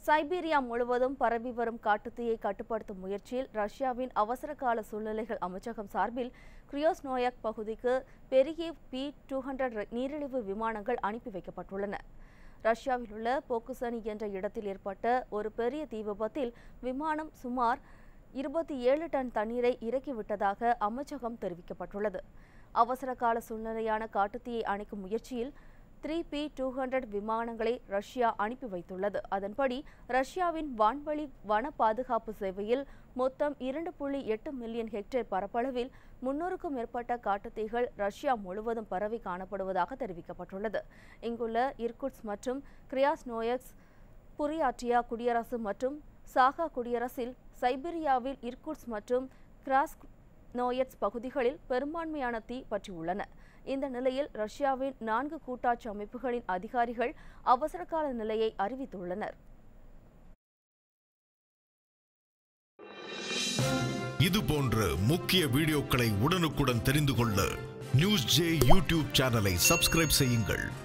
சைபீரியா முழுவதும் பரவி வரும் காட்டுத்தீயை கட்டுப்படுத்தும் முயற்சியில் ரஷ்யாவின் அவசரகால சூழ்நிலைகள் அமைச்சகம் சார்பில் கிரியோஸ்னோயக் பகுதிக்கு பெரிய பி டூ ஹண்ட்ரட் நீரிழிவு விமானங்கள் அனுப்பி வைக்கப்பட்டுள்ளன ரஷ்யாவில் உள்ள போக்குசனி என்ற இடத்தில் ஏற்பட்ட ஒரு பெரிய தீ விபத்தில் விமானம் சுமார் இருபத்தி ஏழு டன் தண்ணீரை இறக்கிவிட்டதாக அமைச்சகம் தெரிவிக்கப்பட்டுள்ளது அவசரகால சூழ்நிலையான காட்டுத்தீயை அணைக்கும் முயற்சியில் த்ரீ பி டூ ஹண்ட்ரட் விமானங்களை ரஷ்யா அனுப்பி வைத்துள்ளது அதன்படி ரஷ்யாவின் வான்வழி வன பாதுகாப்பு சேவையில் மொத்தம் இரண்டு புள்ளி எட்டு மில்லியன் ஹெக்டேர் பரப்பளவில் முன்னூறுக்கும் மேற்பட்ட காட்டுத்தீகள் ரஷ்யா முழுவதும் பரவி காணப்படுவதாக தெரிவிக்கப்பட்டுள்ளது இங்குள்ள இர்குட்ஸ் மற்றும் கிரியாஸ்னோயக்ஸ் புரியாட்டியா குடியரசு மற்றும் சாகா குடியரசில் சைபீரியாவில் இர்குட்ஸ் மற்றும் கிராஸ்க் நோயட்ஸ் பகுதிகளில் பெரும்பான்மையான தீ பற்றியுள்ளன இந்த நிலையில் ரஷ்யாவின் நான்கு கூட்டாட்சி அமைப்புகளின் அதிகாரிகள் அவசரகால நிலையை அறிவித்துள்ளனர் இது போன்ற முக்கிய வீடியோக்களை உடனுக்குடன் தெரிந்து கொள்ள நியூஸ் ஜே யூடியூப் சேனலை சப்ஸ்கிரைப் செய்யுங்கள்